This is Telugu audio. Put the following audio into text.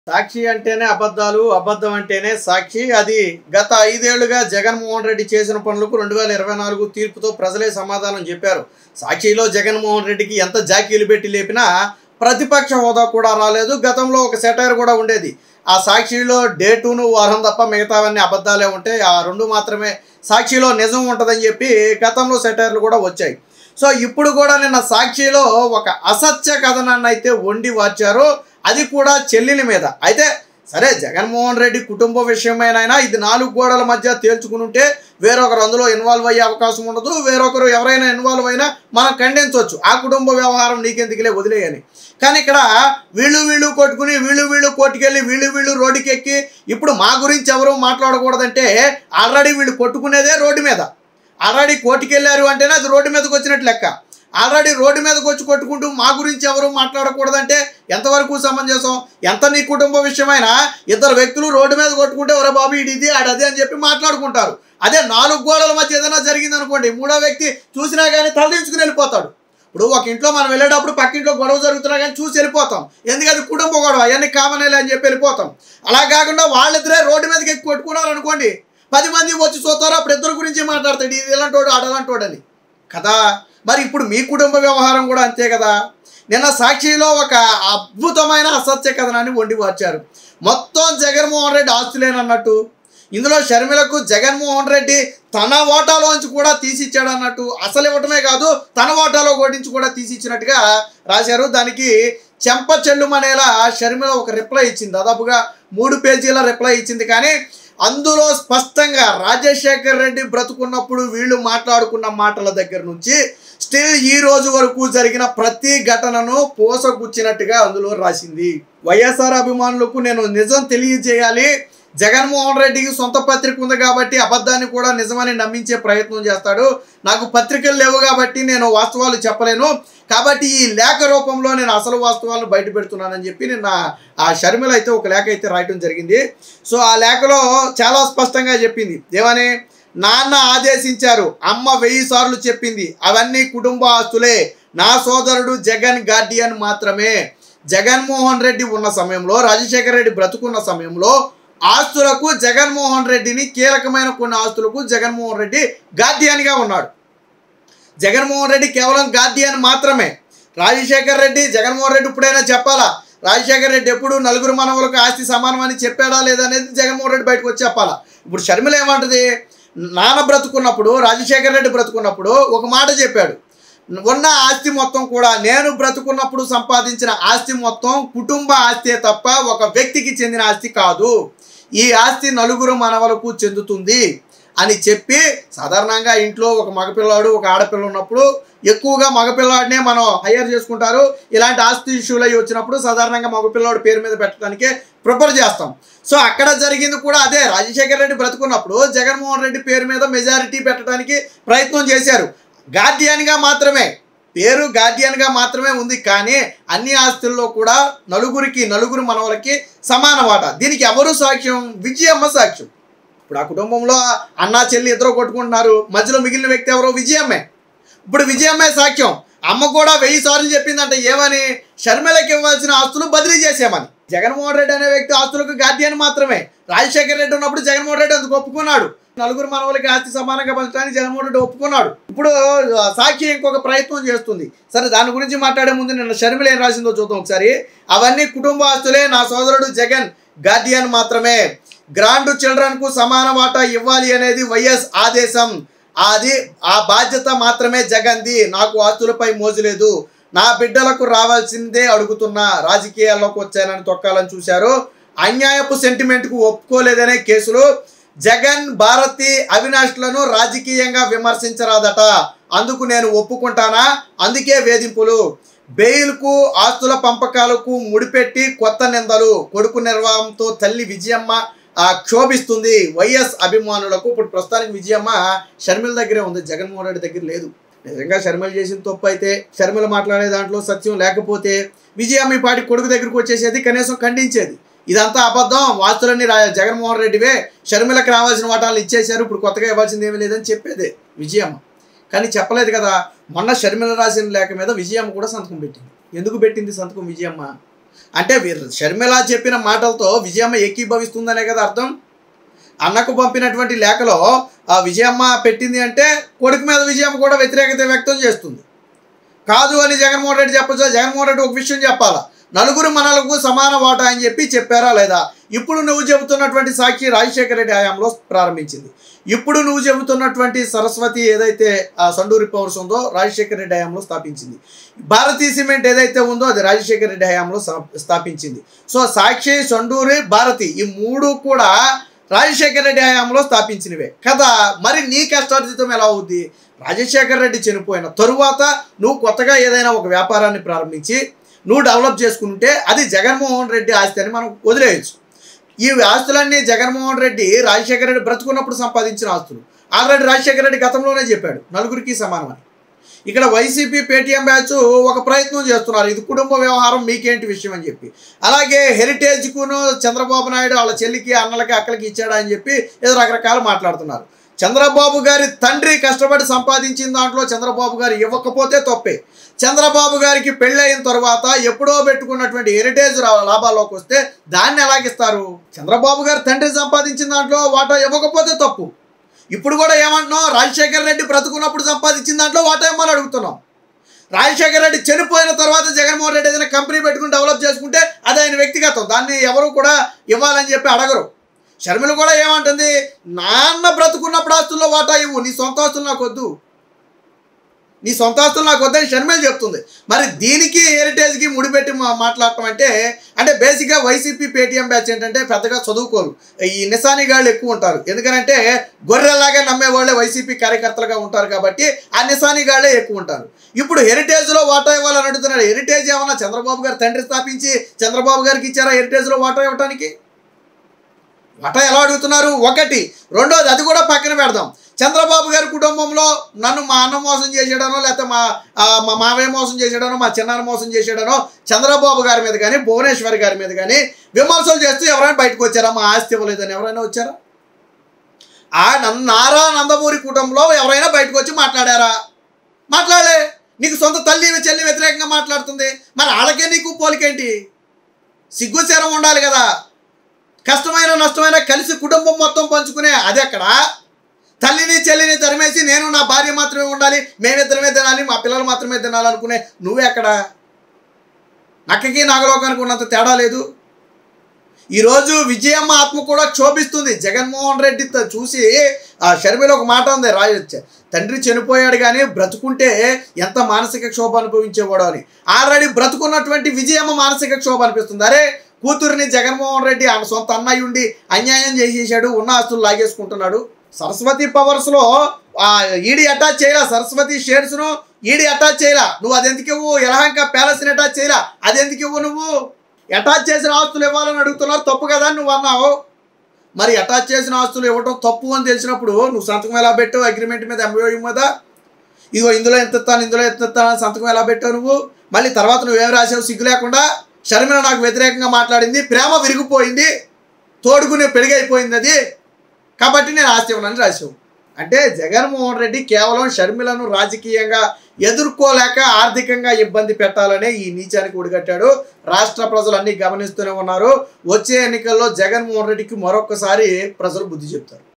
సాక్షి అంటేనే అబద్ధాలు అబద్ధం అంటేనే సాక్షి అది గత ఐదేళ్లుగా జగన్మోహన్ రెడ్డి చేసిన పనులకు రెండు వేల ఇరవై నాలుగు తీర్పుతో ప్రజలే సమాధానం చెప్పారు సాక్షిలో జగన్మోహన్ రెడ్డికి ఎంత జాకీలు పెట్టి లేపినా ప్రతిపక్ష హోదా కూడా రాలేదు గతంలో ఒక సెటైర్ కూడా ఉండేది ఆ సాక్షిలో డే టూను వారం తప్ప మిగతావన్నీ అబద్ధాలే ఉంటాయి ఆ రెండు మాత్రమే సాక్షిలో నిజం ఉంటుందని చెప్పి గతంలో సెటైర్లు కూడా వచ్చాయి సో ఇప్పుడు కూడా నిన్న సాక్షిలో ఒక అసత్య కథనాన్ని అయితే వండి వార్చారు అది కూడా చెల్లెలి మీద అయితే సరే జగన్మోహన్ రెడ్డి కుటుంబ విషయమైనా ఇది నాలుగు గోడల మధ్య తేల్చుకుని ఉంటే వేరొకరు అందులో ఇన్వాల్వ్ అయ్యే అవకాశం ఉండదు వేరొకరు ఎవరైనా ఇన్వాల్వ్ అయినా మనం ఖండించవచ్చు ఆ కుటుంబ వ్యవహారం నీకెందుకులే వదిలేయని కానీ ఇక్కడ వీళ్ళు వీళ్ళు కొట్టుకుని వీళ్ళు వీళ్ళు కోర్టుకెళ్ళి వీళ్ళు వీళ్ళు రోడ్డుకి ఎక్కి ఇప్పుడు మా గురించి ఎవరు మాట్లాడకూడదంటే ఆల్రెడీ వీళ్ళు కొట్టుకునేదే రోడ్డు మీద ఆల్రెడీ కోర్టుకి వెళ్ళారు అంటేనే అది రోడ్డు మీదకి వచ్చినట్టు లెక్క ఆల్రెడీ రోడ్డు మీదకి వచ్చి కొట్టుకుంటూ మా గురించి ఎవరు మాట్లాడకూడదంటే ఎంతవరకు సమంజసం ఎంత నీ కుటుంబ విషయమైనా ఇద్దరు వ్యక్తులు రోడ్డు మీద కొట్టుకుంటే ఒరే బాబు ఇది ఇది ఆడది అని చెప్పి మాట్లాడుకుంటారు అదే నాలుగు గోడల మధ్య ఏదైనా జరిగింది అనుకోండి మూడో వ్యక్తి చూసినా కానీ తలదించుకుని వెళ్ళిపోతాడు ఇప్పుడు ఒక ఇంట్లో మనం వెళ్ళేటప్పుడు పక్కింట్లో గొడవ జరుగుతున్నా కానీ చూసి వెళ్ళిపోతాం ఎందుకంటే కుటుంబ గొడవ అవన్నీ కామనేలే అని చెప్పి వెళ్ళిపోతాం అలా కాకుండా వాళ్ళిద్దరే రోడ్డు మీదకి ఎక్కి కొట్టుకున్నారు అనుకోండి పది మంది వచ్చి చూస్తారు అప్పుడు ఇద్దరు గురించి మాట్లాడతాడు ఇది ఇలాంటోడు ఆడలాంటోడు అని కదా మరి ఇప్పుడు మీ కుటుంబ వ్యవహారం కూడా అంతే కదా నిన్న సాక్షిలో ఒక అద్భుతమైన అసత్య కథనాన్ని వండి వార్చారు మొత్తం జగన్మోహన్ రెడ్డి ఆస్తులేనన్నట్టు ఇందులో షర్మిలకు జగన్మోహన్ రెడ్డి తన ఓటాలోంచి కూడా తీసిచ్చాడు అన్నట్టు అసలు ఇవ్వటమే కాదు తన ఓటాలో కొట్టించి కూడా తీసిచ్చినట్టుగా రాశారు దానికి చెంప చెల్లుమనేలా షర్మిల ఒక రిప్లై ఇచ్చింది దాదాపుగా మూడు పేజీల రిప్లై ఇచ్చింది కానీ అందులో స్పష్టంగా రాజశేఖర్ రెడ్డి బ్రతుకున్నప్పుడు వీళ్ళు మాట్లాడుకున్న మాటల దగ్గర నుంచి స్టిల్ ఈ రోజు వరకు జరిగిన ప్రతి ఘటనను పోసగుచ్చినట్టుగా అందులో రాసింది వైఎస్ఆర్ అభిమానులకు నేను నిజం తెలియజేయాలి జగన్మోహన్ రెడ్డికి సొంత పత్రిక ఉంది కాబట్టి అబద్ధాన్ని కూడా నిజమని నమ్మించే ప్రయత్నం చేస్తాడు నాకు పత్రికలు లేవు కాబట్టి నేను వాస్తవాలు చెప్పలేను కాబట్టి ఈ లేఖ రూపంలో నేను అసలు వాస్తవాలను బయట పెడుతున్నానని చెప్పి నిన్న ఆ షర్మిల అయితే ఒక లేఖ అయితే రాయటం జరిగింది సో ఆ లేఖలో చాలా స్పష్టంగా చెప్పింది ఏమని నాన్న ఆదేశించారు అమ్మ వెయ్యి సార్లు చెప్పింది అవన్నీ కుటుంబ ఆస్తులే నా సోదరుడు జగన్ గార్డియన్ మాత్రమే జగన్మోహన్ రెడ్డి ఉన్న సమయంలో రాజశేఖర రెడ్డి బ్రతుకున్న సమయంలో ఆస్తులకు జగన్మోహన్ రెడ్డిని కీలకమైన కొన్ని ఆస్తులకు జగన్మోహన్ రెడ్డి గార్డియన్గా ఉన్నాడు జగన్మోహన్ రెడ్డి కేవలం గార్డియన్ మాత్రమే రాజశేఖర్ రెడ్డి జగన్మోహన్ రెడ్డి ఇప్పుడైనా చెప్పాలా రాజశేఖర్ రెడ్డి ఎప్పుడు నలుగురు మనవులకు ఆస్తి సమానం అని చెప్పాడా లేదా అనేది జగన్మోహన్ రెడ్డి బయటకు వచ్చి చెప్పాలా ఇప్పుడు షర్మిల ఏమంటది నాన్న బ్రతుకున్నప్పుడు రాజశేఖర్ రెడ్డి బ్రతుకున్నప్పుడు ఒక మాట చెప్పాడు ఉన్న ఆస్తి మొత్తం కూడా నేను బ్రతుకున్నప్పుడు సంపాదించిన ఆస్తి మొత్తం కుటుంబ ఆస్తే తప్ప ఒక వ్యక్తికి చెందిన ఆస్తి కాదు ఈ ఆస్తి నలుగురు మనవలకు చెందుతుంది అని చెప్పి సాధారణంగా ఇంట్లో ఒక మగపిల్లాడు ఒక ఆడపిల్ల ఉన్నప్పుడు ఎక్కువగా మగపిల్లాడినే మనం హైయర్ చేసుకుంటారు ఇలాంటి ఆస్తి ఇష్యూలు అవి వచ్చినప్పుడు సాధారణంగా మగపిల్లాడు పేరు మీద పెట్టడానికే ప్రిపేర్ చేస్తాం సో అక్కడ జరిగింది కూడా అదే రాజశేఖర్ రెడ్డి బ్రతుకున్నప్పుడు జగన్మోహన్ రెడ్డి పేరు మీద మెజారిటీ పెట్టడానికి ప్రయత్నం చేశారు గార్డియన్గా మాత్రమే పేరు గార్డియన్గా మాత్రమే ఉంది కానీ అన్ని ఆస్తుల్లో కూడా నలుగురికి నలుగురు మనవలకి సమాన వాటా దీనికి ఎవరు సాక్ష్యం విజయమ్మ సాక్ష్యం ఇప్పుడు ఆ కుటుంబంలో అన్న చెల్లి ఇద్దరు కొట్టుకుంటున్నారు మధ్యలో మిగిలిన వ్యక్తి ఎవరో విజయమ్మే ఇప్పుడు విజయమ్మే సాక్ష్యం అమ్మ కూడా వెయ్యి సార్లు చెప్పిందంటే ఏమని షర్మిలకి ఇవ్వాల్సిన ఆస్తులు బదిలీ చేసామని జగన్మోహన్ రెడ్డి అనే వ్యక్తి ఆస్తులకు గార్డియన్ మాత్రమే రాజశేఖర్ రెడ్డి ఉన్నప్పుడు జగన్మోహన్ రెడ్డి అందుకు ఒప్పుకున్నాడు నలుగురు మనవులకి ఆస్తి సమానంగా పంచడానికి జగన్మోహన్ రెడ్డి ఒప్పుకున్నాడు ఇప్పుడు ఆ, సాక్షి ఇంకొక ప్రయత్నం చేస్తుంది సరే దాని గురించి మాట్లాడే ముందు నిన్న షర్మిల ఏం రాసిందో చూద్దాం ఒకసారి అవన్నీ కుటుంబ ఆస్తులే నా సోదరుడు జగన్ గార్డియన్ మాత్రమే గ్రాండ్ చిల్డ్రన్కు సమాన వాటా ఇవ్వాలి అనేది వైఎస్ ఆదేశం అది ఆ బాధ్యత మాత్రమే జగన్ది నాకు ఆస్తులపై మోజు లేదు నా బిడ్డలకు రావాల్సిందే అడుగుతున్నా రాజకీయాల్లోకి వచ్చానని తొక్కాలని చూశారు అన్యాయపు సెంటిమెంట్కు ఒప్పుకోలేదనే కేసులు జగన్ భారతి అవినాష్లను రాజకీయంగా విమర్శించరాదట అందుకు నేను ఒప్పుకుంటానా అందుకే వేధింపులు బెయిల్కు ఆస్తుల పంపకాలకు ముడిపెట్టి కొత్త నిందలు కొడుకు నిర్వాహంతో తల్లి విజయమ్మ ఆ, క్షోభిస్తుంది వైఎస్ అభిమానులకు ఇప్పుడు ప్రస్తుతానికి విజయమ్మ షర్మిల దగ్గరే ఉంది జగన్మోహన్ రెడ్డి దగ్గర లేదు నిజంగా షర్మిల చేసిన తప్పు అయితే షర్మిల మాట్లాడే దాంట్లో సత్యం లేకపోతే విజయమ్మ ఈ పాటి కొడుకు దగ్గరికి వచ్చేసేది కనీసం ఖండించేది ఇదంతా అబద్ధం వాస్తులన్నీ రా జగన్మోహన్ రెడ్డివే షర్మిలకు రావాల్సిన వాటాలను ఇచ్చేశారు ఇప్పుడు కొత్తగా ఇవ్వాల్సింది ఏమీ లేదని చెప్పేదే విజయమ్మ కానీ చెప్పలేదు కదా మొన్న షర్మిల రాసిన లేఖ మీద విజయమ్మ కూడా సంతకం పెట్టింది ఎందుకు పెట్టింది సంతకం విజయమ్మ అంటే వీర్- షర్మిల చెప్పిన మాటలతో విజయమ్మ ఏకీభవిస్తుందనే కదా అర్థం అన్నకు పంపినటువంటి లేఖలో ఆ విజయమ్మ పెట్టింది అంటే కొడుకు మీద విజయమ్మ కూడా వ్యతిరేకత వ్యక్తం చేస్తుంది కాదు అని జగన్మోహన్ రెడ్డి చెప్పచ్చు జగన్మోహన్ రెడ్డి ఒక విషయం చెప్పాలా నలుగురు మనలకు సమాన వాటా అని చెప్పి చెప్పారా లేదా ఇప్పుడు నువ్వు చెబుతున్నటువంటి సాక్షి రాజశేఖర రెడ్డి హయాంలో ప్రారంభించింది ఇప్పుడు నువ్వు చెబుతున్నటువంటి సరస్వతి ఏదైతే ఆ సండూరి పవర్స్ ఉందో రాజశేఖర రెడ్డి హయాంలో స్థాపించింది భారతీ సిమెంట్ ఏదైతే ఉందో అది రాజశేఖర రెడ్డి హయాంలో స్థా- స్థాపించింది సో సాక్షి సండూరి భారతి ఈ మూడు కూడా రాజశేఖర రెడ్డి హయాంలో స్థాపించినవే కదా మరి నీ కష్టార్జితం ఎలా అవుద్ది రాజశేఖర రెడ్డి చనిపోయిన తరువాత నువ్వు కొత్తగా ఏదైనా ఒక వ్యాపారాన్ని ప్రారంభించి నువ్వు డెవలప్ చేసుకుంటే అది జగన్మోహన్ రెడ్డి ఆస్తి అని మనం వదిలేయచ్చు ఈ ఆస్తులన్నీ జగన్మోహన్ రెడ్డి రాజశేఖర రెడ్డి బ్రతుకున్నప్పుడు సంపాదించిన ఆస్తులు ఆల్రెడీ రాజశేఖర రెడ్డి గతంలోనే చెప్పాడు నలుగురికి సమానమని ఇక్కడ వైసీపీ పేటీఎం బ్యాచ్ ఒక ప్రయత్నం చేస్తున్నారు ఇది కుటుంబ వ్యవహారం మీకేంటి విషయం అని చెప్పి అలాగే హెరిటేజ్కును చంద్రబాబు నాయుడు వాళ్ళ చెల్లికి అన్నలకి అక్కలకి ఇచ్చాడా అని చెప్పి ఏదో రకరకాలు మాట్లాడుతున్నారు చంద్రబాబు గారి తండ్రి కష్టపడి సంపాదించిన దాంట్లో చంద్రబాబు గారు ఇవ్వకపోతే తప్పే చంద్రబాబు గారికి పెళ్ళైన తర్వాత ఎప్పుడో పెట్టుకున్నటువంటి హెరిటేజ్ రా- లాభాల్లోకి వస్తే దాన్ని ఎలాగిస్తారు చంద్రబాబు గారు తండ్రి సంపాదించిన దాంట్లో వాటా ఇవ్వకపోతే తప్పు ఇప్పుడు కూడా ఏమంటున్నాం రాజశేఖర రెడ్డి బ్రతుకున్నప్పుడు సంపాదించిన దాంట్లో వాటా ఇవ్వమని అడుగుతున్నాం రాజశేఖర రెడ్డి చనిపోయిన తర్వాత జగన్మోహన్ రెడ్డి ఏదైనా కంపెనీ పెట్టుకుని డెవలప్ చేసుకుంటే అది ఆయన వ్యక్తిగతం దాన్ని ఎవరు కూడా ఇవ్వాలని చెప్పి అడగరు షర్మిల కూడా ఏమంటుంది నాన్న బ్రతుకున్నప్పుడు ఆస్తుల్లో వాటా ఇవ్వు నీ సొంత ఆస్తులు నాకు వద్దు నీ సొంత ఆస్తులు నాకు వద్దని షర్మిల చెప్తుంది మరి దీనికి హెరిటేజ్కి ముడిపెట్టి మా- మాట్లాడటం అంటే అంటే బేసిక్గా వైసీపీ పేటీఎం బ్యాచ్ ఏంటంటే పెద్దగా చదువుకోరు ఈ నిశానీ గాళ్ళు ఎక్కువ ఉంటారు ఎందుకంటే గొర్రెలాగా నమ్మే వాళ్ళే వైసీపీ కార్యకర్తలుగా ఉంటారు కాబట్టి ఆ నిశానీ గాళ్ళే ఎక్కువ ఉంటారు ఇప్పుడు హెరిటేజ్లో వాటా ఇవ్వాలని అడుగుతున్నాడు హెరిటేజ్ ఏమన్నా చంద్రబాబు గారు తండ్రి స్థాపించి చంద్రబాబు గారికి ఇచ్చారా హెరిటేజ్లో వాటా ఇవ్వడానికి వాటా ఎలా అడుగుతున్నారు ఒకటి రెండోది అది కూడా పక్కన పెడదాం చంద్రబాబు గారి కుటుంబంలో నన్ను మా అన్న మోసం చేసాడనో లేకపోతే మా ఆ, మా మావయ్య మోసం చేసాడనో మా చిన్నాన్న మోసం చేసాడనో చంద్రబాబు గారి మీద కానీ భువనేశ్వర్ గారి మీద కానీ విమర్శలు చేస్తూ ఎవరైనా బయటకు వచ్చారా మా ఆస్తి ఇవ్వలేదని ఎవరైనా వచ్చారా ఆ నన్ను నారా నందమూరి కుటుంబంలో ఎవరైనా బయటకు వచ్చి మాట్లాడారా మాట్లాడలే నీకు సొంత తల్లి చెల్లి వ్యతిరేకంగా మాట్లాడుతుంది మరి వాళ్ళకే నీకు పోలికేంటి సిగ్గుశరం ఉండాలి కదా కష్టమైన నష్టమైన కలిసి కుటుంబం మొత్తం పంచుకునే అది ఎక్కడ తల్లిని చెల్లిని తరిమేసి నేను నా భార్య మాత్రమే ఉండాలి మేమిద్దరమే తినాలి మా పిల్లలు మాత్రమే తినాలి అనుకునే నువ్వే ఎక్కడ నక్కకి నాగలోకానికి ఉన్నంత తేడా లేదు ఈరోజు విజయమ్మ ఆత్మ కూడా క్షోభిస్తుంది జగన్మోహన్ రెడ్డి త- చూసి ఆ షర్మిల ఒక మాట ఉంది రాయ తండ్రి చనిపోయాడు కానీ బ్రతుకుంటే ఎంత మానసిక క్షోభ అనుభవించేవాడు అని ఆల్రెడీ బ్రతుకున్నటువంటి విజయమ్మ మానసిక క్షోభ అనిపిస్తుంది అరే కూతురిని జగన్మోహన్ రెడ్డి ఆయన సొంత అన్నయ్య ఉండి అన్యాయం చేసేసాడు ఉన్న ఆస్తులు లాగేసుకుంటున్నాడు సరస్వతి పవర్స్లో ఆ ఈడీ అటాచ్ చేయలా సరస్వతి షేర్స్ను ఈడీ అటాచ్ చేయలా నువ్వు అది ఎందుకు ఇవ్వు యలహంక ప్యాలెస్ని అటాచ్ చేయలా అది ఎందుకు ఇవ్వు నువ్వు అటాచ్ చేసిన ఆస్తులు ఇవ్వాలని అడుగుతున్నారు తప్పు కదా అని నువ్వు అన్నావు మరి అటాచ్ చేసిన ఆస్తులు ఇవ్వటం తప్పు అని తెలిసినప్పుడు నువ్వు సంతకం ఎలా పెట్టావు అగ్రిమెంట్ మీద ఎంఓయూ మీద ఇదిగో ఇందులో ఎంత ఇస్తాను ఇందులో ఎంత ఇస్తాను అని సంతకం ఎలా పెట్టావు నువ్వు మళ్ళీ తర్వాత నువ్వేం రాసావు సిగ్గు లేకుండా షర్మిల నాకు వ్యతిరేకంగా మాట్లాడింది ప్రేమ విరిగిపోయింది తోడుకునే పెరిగైపోయింది అది కాబట్టి నేను ఆస్తి ఇవ్వనని రాసావు అంటే జగన్మోహన్ రెడ్డి కేవలం షర్మిలను రాజకీయంగా ఎదుర్కోలేక ఆర్థికంగా ఇబ్బంది పెట్టాలనే ఈ నీచానికి ఒడిగట్టాడు రాష్ట్ర ప్రజలు అన్ని గమనిస్తూనే ఉన్నారు వచ్చే ఎన్నికల్లో జగన్మోహన్ రెడ్డికి మరొకసారి ప్రజలు బుద్ధి చెప్తారు